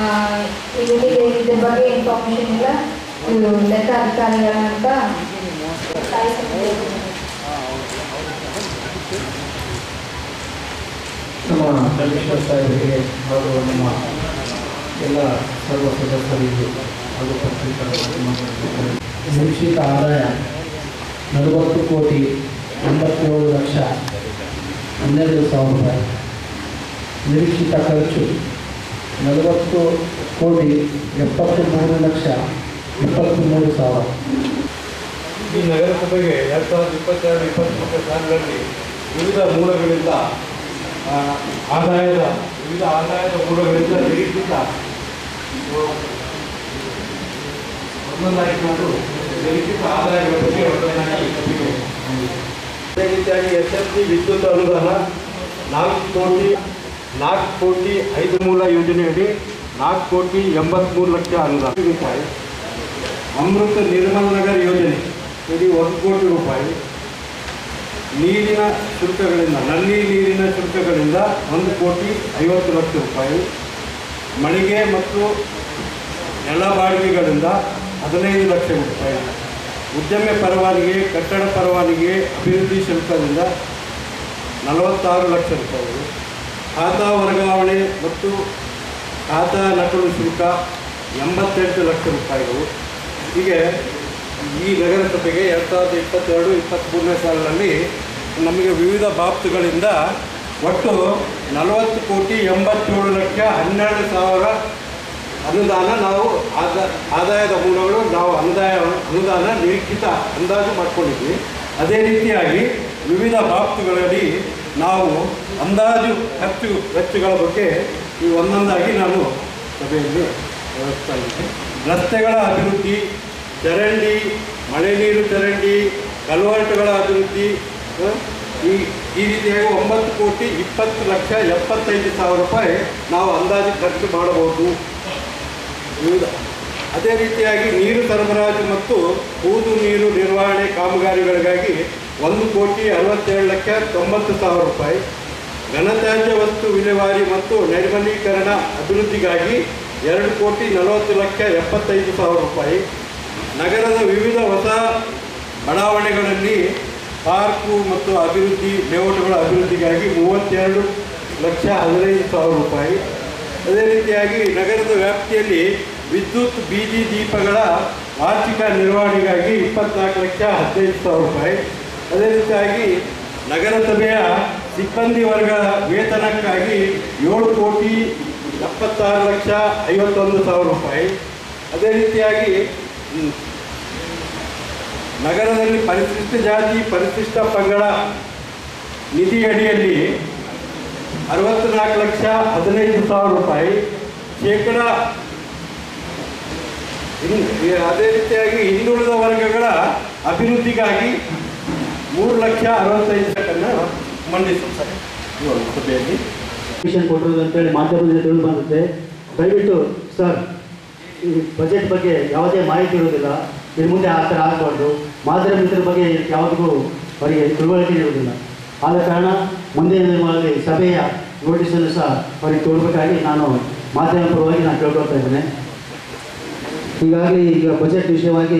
ಆ, ಇವರಿಗೆ ಇದ್ರ ಬಗ್ಗೆ ಇನ್ಫಾರ್ಮೇಶನ್ ಎಲ್ಲ ಇವರು ಲೆಕ್ಕಾಧಿಕಾರಿಗಳಂತ ಸ್ಥಾಯಿ ಸಮಿತಿ ನಮ್ಮ ಕಮಿಷನರ್ ಸಾಹೇಬರಿಗೆ ಹಾಗೂ ನಮ್ಮ ಎಲ್ಲ ಸರ್ವ ಸದಸ್ಯರಿಗೂ ಹಾಗೂ ಪತ್ರಿಕಾ ಮಾಧ್ಯಮದವರಿಗೆ ನಿರೀಕ್ಷಿತ ಆದಾಯ ನಲವತ್ತು ಕೋಟಿ ಎಂಬತ್ತೇಳು ಲಕ್ಷ ಹನ್ನೆರಡು ಸಾವಿರ ರೂಪಾಯಿ ನಿರೀಕ್ಷಿತ ಖರ್ಚು ನಲವತ್ತು ಕೋಟಿ ಎಪ್ಪತ್ತು ಮೂರು ಲಕ್ಷ ಇಪ್ಪತ್ತ್ಮೂರು ಸಾವಿರ ಈ ನಗರಸಭೆಗೆ ಎರಡು ಸಾವಿರದ ಇಪ್ಪತ್ತೆರಡು ಇಪ್ಪತ್ತ್ಮೂರನೇ ಸಾಲಿನಲ್ಲಿ ವಿವಿಧ ಮೂಲಗಳಿಂದ ಆ, ಆದಾಯದ ವಿವಿಧ ಆದಾಯದ ಮೂಲಗಳಿಂದ ನಿರೀಕ್ಷಿತ ಒಂದೊಂದಾಗಿ ನಾವು ನಿರೀಕ್ಷಿತ ಆದಾಯಗಳ ಬಗ್ಗೆ ಒಂದೊಂದಾಗಿ ಸಭೆಗೆ ಬಂದಿದೆ. ಅದೇ ರೀತಿಯಾಗಿ ಎಸ್ ಎಫ್ ಸಿ ವಿದ್ಯುತ್ ಅನುದಾನ ನಾಲ್ಕು ಕೋಟಿ ನಾಲ್ಕು ಕೋಟಿ ಐದು ಮೂಲ ಯೋಜನೆಯಡಿ ನಾಲ್ಕು ಕೋಟಿ ಎಂಬತ್ತ್ಮೂರು ಲಕ್ಷ ಅನುದಾನ ರೂಪಾಯಿ ಅಮೃತ ನಿರ್ಮಲ ನಗರ ಯೋಜನೆ ಇಡೀ ಒಂದು ಕೋಟಿ ರೂಪಾಯಿ ನೀರಿನ ಶುಲ್ಕಗಳಿಂದ ನಲ್ಲಿ ನೀರಿನ ಶುಲ್ಕಗಳಿಂದ ಒಂದು ಕೋಟಿ ಐವತ್ತು ಲಕ್ಷ ರೂಪಾಯಿ ಮಳಿಗೆ ಮತ್ತು ನೆಲ ಬಾಡಿಗೆಗಳಿಂದ ಹದಿನೈದು ಲಕ್ಷ ರೂಪಾಯಿ ಉದ್ಯಮ ಪರವಾನಿಗೆ ಕಟ್ಟಡ ಪರವಾನಿಗೆ ಅಭಿವೃದ್ಧಿ ಶುಲ್ಕದಿಂದ ನಲವತ್ತಾರು ಲಕ್ಷ ರೂಪಾಯಿಗಳು ಖಾತಾ ವರ್ಗಾವಣೆ ಮತ್ತು ಖಾತಾ ನಕಲು ಶುಲ್ಕ ಎಂಬತ್ತೆಂಟು ಲಕ್ಷ ರೂಪಾಯಿಗಳು ಹೀಗೆ ಈ ನಗರಸಭೆಗೆ ಎರಡು ಸಾವಿರದ ಇಪ್ಪತ್ತೆರಡು ಇಪ್ಪತ್ತ್ಮೂರನೇ ಸಾಲಿನಲ್ಲಿ ನಮಗೆ ವಿವಿಧ ಬಾಬ್ತುಗಳಿಂದ ಒಟ್ಟು ನಲವತ್ತು ಕೋಟಿ ಎಂಬತ್ತೇಳು ಲಕ್ಷ ಹನ್ನೆರಡು ಸಾವಿರ ಅನುದಾನ ನಾವು ಆದ ಆದಾಯದ ಮೂಲಗಳು ನಾವು ಅನುದಾಯ ಅನುದಾನ ನಿರೀಕ್ಷಿತ ಅಂದಾಜು ಮಾಡ್ಕೊಂಡಿದ್ವಿ ಅದೇ ರೀತಿಯಾಗಿ ವಿವಿಧ ಬಾಬ್ತುಗಳಲ್ಲಿ ನಾವು ಅಂದಾಜು ಖರ್ಚು ವೆಚ್ಚಗಳ ಬಗ್ಗೆ ಈ ಒಂದೊಂದಾಗಿ ನಾನು ಸಭೆಯಲ್ಲಿ ವ್ಯವಸ್ಥೆ ಇದ್ದೆ ರಸ್ತೆಗಳ ಅಭಿವೃದ್ಧಿ ಚರಂಡಿ ಮಳೆ ನೀರು ಚರಂಡಿ ಕಲ್ವರ್ಟುಗಳ ಅಭಿವೃದ್ಧಿ ಆ, ಈ ಈ ರೀತಿಯಾಗಿ ಒಂಬತ್ತು ಕೋಟಿ ಇಪ್ಪತ್ತು ಲಕ್ಷ ಎಪ್ಪತ್ತೈದು ಸಾವಿರ ರೂಪಾಯಿ ನಾವು ಅಂದಾಜು ಖರ್ಚು ಮಾಡಬಹುದು ವಿವಿಧ ಅದೇ ರೀತಿಯಾಗಿ ನೀರು ಸರಬರಾಜು ಮತ್ತು ಕೂದು ನೀರು ನಿರ್ವಹಣೆ ಕಾಮಗಾರಿಗಳಿಗಾಗಿ ಒಂದು ಕೋಟಿ ಅರವತ್ತೇಳು ಲಕ್ಷ ತೊಂಬತ್ತು ಸಾವಿರ ರೂಪಾಯಿ ಘನತ್ಯಾಜ್ಯ ವಸ್ತು ವಿಲೇವಾರಿ ಮತ್ತು ನೈರ್ಮಲೀಕರಣ ಅಭಿವೃದ್ಧಿಗಾಗಿ ಎರಡು ಕೋಟಿ ನಲವತ್ತು ಲಕ್ಷ ಎಪ್ಪತ್ತೈದು ಸಾವಿರ ರೂಪಾಯಿ ನಗರದ ವಿವಿಧ ಹೊಸ ಬಡಾವಣೆಗಳಲ್ಲಿ ಪಾರ್ಕು ಮತ್ತು ಅಭಿವೃದ್ಧಿ ಲೇಔಟ್ಗಳ ಅಭಿವೃದ್ಧಿಗಾಗಿ ಮೂವತ್ತೆರಡು ಲಕ್ಷ ಹದಿನೈದು ಸಾವಿರ ರೂಪಾಯಿ ಅದೇ ರೀತಿಯಾಗಿ ನಗರದ ವ್ಯಾಪ್ತಿಯಲ್ಲಿ ವಿದ್ಯುತ್ ಬೀದಿ ದೀಪಗಳ ವಾರ್ಷಿಕ ನಿರ್ವಹಣೆಗಾಗಿ ಇಪ್ಪತ್ನಾಲ್ಕು ಲಕ್ಷ ಹದಿನೈದು ಸಾವಿರ ರೂಪಾಯಿ ಅದೇ ರೀತಿಯಾಗಿ ನಗರಸಭೆಯ ಸಿಬ್ಬಂದಿ ವರ್ಗ ವೇತನಕ್ಕಾಗಿ ಏಳು ಕೋಟಿ ಎಪ್ಪತ್ತಾರು ಲಕ್ಷ ಐವತ್ತೊಂದು ಸಾವಿರ ರೂಪಾಯಿ ಅದೇ ರೀತಿಯಾಗಿ ಹ್ಮ್, ನಗರದಲ್ಲಿ ಪರಿಶಿಷ್ಟ ಜಾತಿ ಪರಿಶಿಷ್ಟ ಪಂಗಡ ನಿಧಿ ಅಡಿಯಲ್ಲಿ ಅರವತ್ತ್ನಾಲ್ಕು ಲಕ್ಷ ಹದಿನೈದು ಸಾವಿರ ರೂಪಾಯಿ ಶೇಕಡ ಇನ್- ಅದೇ ರೀತಿಯಾಗಿ ಹಿಂದುಳಿದ ವರ್ಗಗಳ ಅಭಿವೃದ್ಧಿಗಾಗಿ ಮೂರು ಲಕ್ಷ ಅರವತ್ತೈದು ಲಕ್ಷವನ್ನು ಮಂಡಿಸುತ್ತಾರೆ ಈ ಒಂದು ಸಭೆಯಲ್ಲಿ ಮಿಷನ್ ಕೊಟ್ಟಿರೋದು ಅಂತೇಳಿ ಮಾಧ್ಯಮದಿಂದ ತಿಳಿದು ಬಂದಿದೆ ದಯವಿಟ್ಟು ಸರ್ ಈ ಬಜೆಟ್ ಬಗ್ಗೆ ಯಾವುದೇ ಮಾಹಿತಿ ಇರೋದಿಲ್ಲ ಇನ್ನು ಮುಂದೆ ಆ ಥರ ಆಗಬಾರ್ದು ಮಾಧ್ಯಮ ಮಿತ್ರರ ಬಗ್ಗೆ ಯಾವುದಿಗೂ ಅವರಿಗೆ ತಿಳುವಳಿಕೆ ಇರುವುದಿಲ್ಲ ಆದ ಕಾರಣ ಮುಂದಿನ ದಿನಗಳಲ್ಲಿ ಸಭೆಯ ನೋಟಿಸನ್ನು ಸಹ ಅವರಿಗೆ ತೋರಬೇಕಾಗಿ ನಾನು ಮಾಧ್ಯಮ ಪರವಾಗಿ ನಾನು ಕೇಳ್ಕೊಳ್ತಾ ಇದ್ದೇನೆ ಹೀಗಾಗಿ ಈಗ ಬಜೆಟ್ ವಿಷಯವಾಗಿ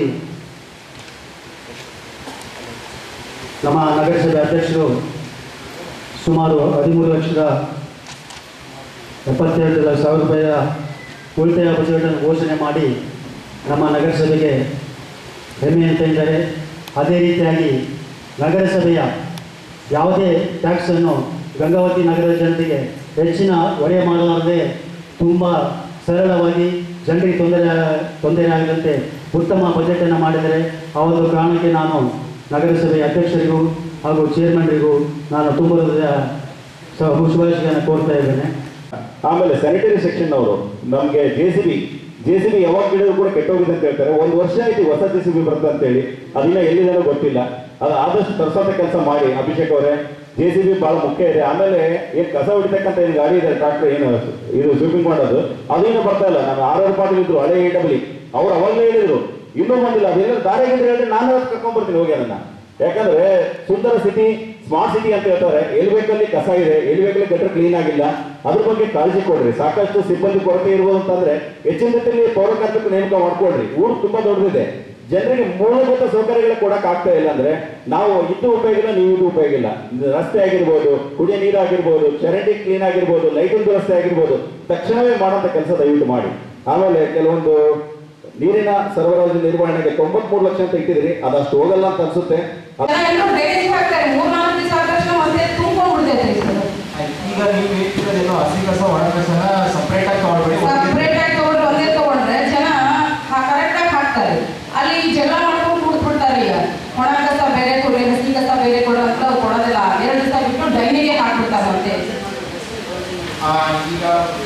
ನಮ್ಮ ನಗರಸಭೆ ಅಧ್ಯಕ್ಷರು ಸುಮಾರು ಹದಿಮೂರು ಲಕ್ಷದ ಎಪ್ಪತ್ತೆರಡು ಸಾವಿರ ರೂಪಾಯಿಯ ಉಳಿತಾಯ ಬಜೆಟನ್ನು ಘೋಷಣೆ ಮಾಡಿ ನಮ್ಮ ನಗರಸಭೆಗೆ ಹೆಮ್ಮೆ ಅಂತ ಇದ್ದಾರೆ ಅದೇ ರೀತಿಯಾಗಿ ನಗರಸಭೆಯ ಯಾವುದೇ ಟ್ಯಾಕ್ಸನ್ನು ಗಂಗಾವತಿ ನಗರದ ಜನತೆಗೆ ಹೆಚ್ಚಿನ ಹೊರೆ ಮಾಡಲಾರದೆ ತುಂಬ ಸರಳವಾಗಿ ಜನರಿಗೆ ತೊಂದರೆ ತೊಂದರೆ ಆಗದಂತೆ ಉತ್ತಮ ಬಜೆಟನ್ನು ಮಾಡಿದರೆ ಆ ಒಂದು ಕಾರಣಕ್ಕೆ ನಾನು ನಗರಸಭೆಯ ಅಧ್ಯಕ್ಷರಿಗೂ ಹಾಗೂ ಚೇರ್ಮನ್ರಿಗೂ ನಾನು ತುಂಬ ಹೃದಯ ಸ- ಶುಭಾಶಯಗಳನ್ನು ಕೋರ್ತಾ ಇದ್ದೇನೆ ಆಮೇಲೆ ಸ್ಯಾನಿಟರಿ ಸೆಕ್ಷನ್ ಅವರು ನಮಗೆ J C B J C B ಯಾವಾಗ ಗಿಡಗಳು ಕೂಡ ಕೆಟ್ಟೋಗಿದೆ ಅಂತ ಹೇಳ್ತಾರೆ ಒಂದು ವರ್ಷ ಆಯ್ತು ಹೊಸ ಜೆ ಸಿ ಬಿ ಬರುತ್ತೆ ಅಂತೇಳಿ ಅದನ್ನ ಎಲ್ಲಿದಾನೋ ಗೊತ್ತಿಲ್ಲ ಅದು ಆದಷ್ಟು ತರ್ಸೋಂಥ ಕೆಲಸ ಮಾಡಿ ಅಭಿಷೇಕ್ ಅವರೇ ಜೆ ಸಿ ಬಿ ಭಾಳ ಮುಖ್ಯ ಇದೆ ಆಮೇಲೆ ಏನು ಕಸ ಹೊಡಿತಕ್ಕಂಥ ಏನು ಗಾಡಿ ಇದೆ ಟ್ರಾಕ್ಟರ್ ಏನು ಇದು ಸ್ವೀಪಿಂಗ್ ಮಾಡೋದು ಅದೇನು ಬರ್ತಾ ಇಲ್ಲ ನಮ್ಮ ಆರ್ ಆರ್ ಪಾಟೀಲ್ ಇದ್ರು ಹಳೆ ಎ ಡಬ್ಲಿ ಅವ್ರು ಅವಾಗಲೇ ಹೇಳಿದ್ರು ಇನ್ನೂ ಬಂದಿಲ್ಲ ಅದೇನಾದ್ರು ದಾರಿ ಗಿಡ ಹೇಳಿದ್ರೆ ನಾನು ಕರ್ಕೊಂಡ್ ಬರ್ತೀನಿ ಹೋಗಿ ಅದನ್ನ ಯಾಕಂದ್ರೆ ಸುಂದರ ಸಿಟಿ ಸ್ಮಾರ್ಟ್ ಸಿಟಿ ಅಂತ ಹೇಳ್ತಾರೆ ಎಲ್ಲಿ ಬೇಕಲ್ಲಿ ಕಸ ಇದೆ ಎಲ್ಲಿ ಬೇಕಲ್ಲಿ ಗಟ್ಟರ ಕ್ಲೀನ್ ಆಗಿಲ್ಲ ಅದ್ರ ಬಗ್ಗೆ ಕಾಳಜಿ ಕೊಡ್ರಿ ಸಾಕಷ್ಟು ಸಿಬ್ಬಂದಿ ಕೊರತೆ ಇರ್ಬೋದು ಅಂತಂದ್ರೆ ಹೆಚ್ಚಿನ ರೀತಿಯಲ್ಲಿ ಪೌರ ಕಾರ್ಮಿಕ ನೇಮಕ ಮಾಡ್ಕೊಳ್ರಿ ಊರು ತುಂಬಾ ದೊಡ್ಡದಿದೆ ಜನರಿಗೆ ಮೂಲಭೂತ ಸೌಕರ್ಯಗಳು ಕೊಡಕ್ ಆಗ್ತಾ ಇಲ್ಲ ಅಂದ್ರೆ ನಾವು ಇದು ಉಪಯೋಗ ಇಲ್ಲ ನೀವು ಇದು ಉಪಯೋಗ ಇಲ್ಲ ಇದು ರಸ್ತೆ ಆಗಿರ್ಬೋದು ಕುಡಿಯ ನೀರು ಆಗಿರ್ಬೋದು ಚರಂಡಿ ಕ್ಲೀನ್ ಆಗಿರ್ಬೋದು ಲೈಟಿಂಗ್ ವ್ಯವಸ್ಥೆ ಆಗಿರ್ಬೋದು ತಕ್ಷಣವೇ ಮಾಡುವಂತ ಕೆಲಸ ದಯವಿಟ್ಟು ಮಾಡಿ ಆಮೇಲೆ ಕೆಲವೊಂದು ನೀರಿನ ಸರಬರಾಜು ನಿರ್ವಹಣೆಗೆ ತೊಂಬತ್ಮೂರು ಲಕ್ಷ ಅಂತ ಇಟ್ಟಿದ್ರಿ ಅದಷ್ಟು ಹೋಗಲ್ಲ ಅಂತ ಅನ್ಸುತ್ತೆ ಅದ್- ಎಲ್ಲರೂ ಡ್ರೈನೇಜ್ ಹಾಕ್ತಾರೆ ಮೂರ್ ನಾಲ್ಕು ದಿವಸ ಆದ ತಕ್ಷಣ ಮತ್ತೆ ತುಂಬ್ಕೊಂಡ್ ಬಿಡ್ತೈತೆ ಸರ್ ಈಗ ನೀವು ಹೇಳ್ತಿರೋದೇನೋ ಹಸಿ ಕಸ ಒಣ ಕಸನ ಸಪ್ರೇಟ್ ಆಗಿ ತಗೊಳ್ಬೇಡಿ ಸಪ್ರೇಟ್ ಆಗಿ ತಗೊಂಡ್ರೆ ಒಂದೇ ತಗೊಂಡ್ರೆ ಜನ ಕರೆಕ್ಟ್ ಆಗಿ ಹಾಕ್ತಾರೆ ಅಲ್ಲಿ ಜಗಳ ಮಾಡ್ಕೊಂಡು ಕೂತ್ಬಿಡ್ತಾರೆ ಈಗ ಒಣ ಕಸ ಬೇರೆ ಕೊಡಿ ಹಸಿ ಕಸ ಬೇರೆ ಕೊಡು ಅಂತ ಅವ್ರು ಕೊಡೋದಿಲ್ಲ ಎರಡು ದಿವಸ ಬಿಟ್ಟು ಡೈನಿಗೆ ಹಾಕ್ಬಿಡ್ತಾರೆ ಮತ್ತೆ ಆ, ಈಗ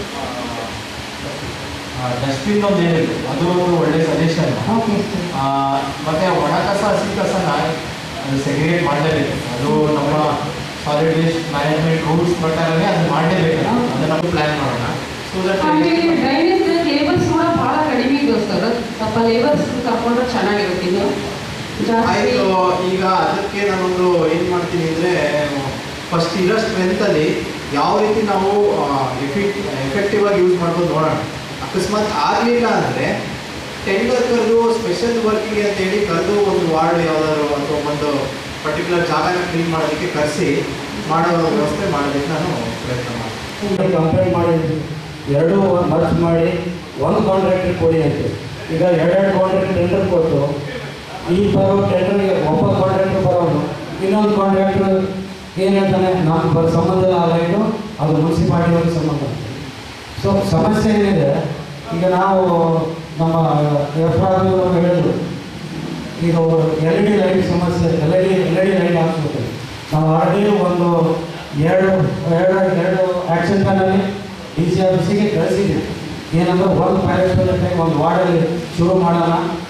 ಡಸ್ಟ್ಬಿನ್ ಒಂದು ಏನಿದೆ ಅದು ಒಂದು ಒಳ್ಳೆ ಸಜೆಷನ್ ಓಕೆ ಮತ್ತೆ ಒಣ ಕಸ ಹಸಿ ಕಸನ ಸೆಗ್ರಿಗೇಟ್ ಮಾಡಲೇಬೇಕು ಅದು ನಮ್ಮ ಸಾಲಿಡ್ ವೇಸ್ಟ್ ಮ್ಯಾನೇಜ್ಮೆಂಟ್ ರೂಲ್ಸ್ ಪ್ರಕಾರನೇ ಅದು ಮಾಡಲೇಬೇಕು ಅದನ್ನ ನಾವು ಪ್ಲಾನ್ ಮಾಡೋಣ ಸೊ ಆಮೇಲೆ ದಟ್ ಡ್ರೈನೇಜ್ ಲೇಬರ್ಸ್ ಕೂಡ ಭಾಳ ಕಡಿಮೆ ಇದೆ ಸರ್ ಸ್ವಲ್ಪ ಲೇಬರ್ಸ್ ಕರ್ಕೊಂಡ್ರೆ ಚೆನ್ನಾಗಿರುತ್ತೆ ಇದು ಜಾಸ್ತಿ ಆಯ್ತು ಈಗ ಅದಕ್ಕೆ ನಾನೊಂದು ಏನು ಮಾಡ್ತೀನಿ ಅಂದರೆ ಫಸ್ಟ್ ಇರೋ ಸ್ಟ್ರೆಂತಲ್ಲಿ ಯಾವ ರೀತಿ ನಾವು ಎಫಿಕ್ ಎಫೆಕ್ಟಿವ್ ಆಗಿ ಯೂಸ್ ಮಾಡ್ಬೋದು ನೋಡೋಣ ಅಕಸ್ಮಾತ್ ಆಗಲಿಲ್ಲ ಅಂದರೆ ಟೆಂಡರ್ ಕರೆದು ಸ್ಪೆಷಲ್ ವರ್ಕಿಂಗ್ ಅಂತೇಳಿ ಕರೆದು ಒಂದು ವಾರ್ಡ್ ಯಾವ್ದಾದ್ರು ಅಥವಾ ಒಂದು ಪರ್ಟಿಕ್ಯುಲರ್ ಜಾಗನ ಕ್ಲೀನ್ ಮಾಡೋದಕ್ಕೆ ಕರೆಸಿ ಮಾಡೋ ವ್ಯವಸ್ಥೆ ಮಾಡೋದಕ್ಕೆ ನಾನು ಪ್ರಯತ್ನ ಮಾಡ್ತೀನಿ ಕಂಪೇರ್ ಮಾಡಿ ಎರಡೂ ಮರ್ಚ್ ಮಾಡಿ ಒಂದು ಕಾಂಟ್ರಾಕ್ಟರ್ ಕೊಡಿ ಅಂತ ಈಗ ಎರಡೆರಡು ಕಾಂಟ್ರಾಕ್ಟ್ ಟೆಂಡರ್ ಕೊಟ್ಟು ಈ ಬರೋ ಟೆಂಡರ್ಗೆ ಒಬ್ಬ ಕಾಂಟ್ರಾಕ್ಟರ್ ಬರೋನು ಇನ್ನೊಂದು ಕಾಂಟ್ರಾಕ್ಟರ್ ಏನು ಹೇಳ್ತಾನೆ ನಮ್ಗೆ ಬರೋ ಸಂಬಂಧ ಇಲ್ಲ ಆದಾಯ್ತು ಅದು ಮುನ್ಸಿಪಾಲಿಟಿಯವ್ರಿಗೆ ಸಂಬಂಧ ಸೊ ಸಮಸ್ಯೆ ಏನಿದೆ ಈಗ ನಾವು ನಮ್ಮ ಎಫ್ರಾದು ಹೇಳಿದ್ರು ಈಗ ಎಲ್ ಇ ಡಿ ಲೈಟ್ ಸಮಸ್ಯೆ L E D L E D light ಹಾಕ್ಸ್ಬೇಕು ನಾವು ಆಲ್ರೆಡಿ ಒಂದು ಎರಡು ಎರಡು ಎರಡು ಆ್ಯಕ್ಷನ್ ಪ್ಲಾನಲ್ಲಿ ಡಿ ಸಿ ಆಫೀಸಿಗೆ ಕಳಿಸಿದ್ವಿ ಏನಂದ್ರೆ ಒಂದು ಪೈಲಟ್ ಪ್ರಾಜೆಕ್ಟ್ ಒಂದು ವಾರ್ಡಲ್ಲಿ ಶುರು ಮಾಡೋಣ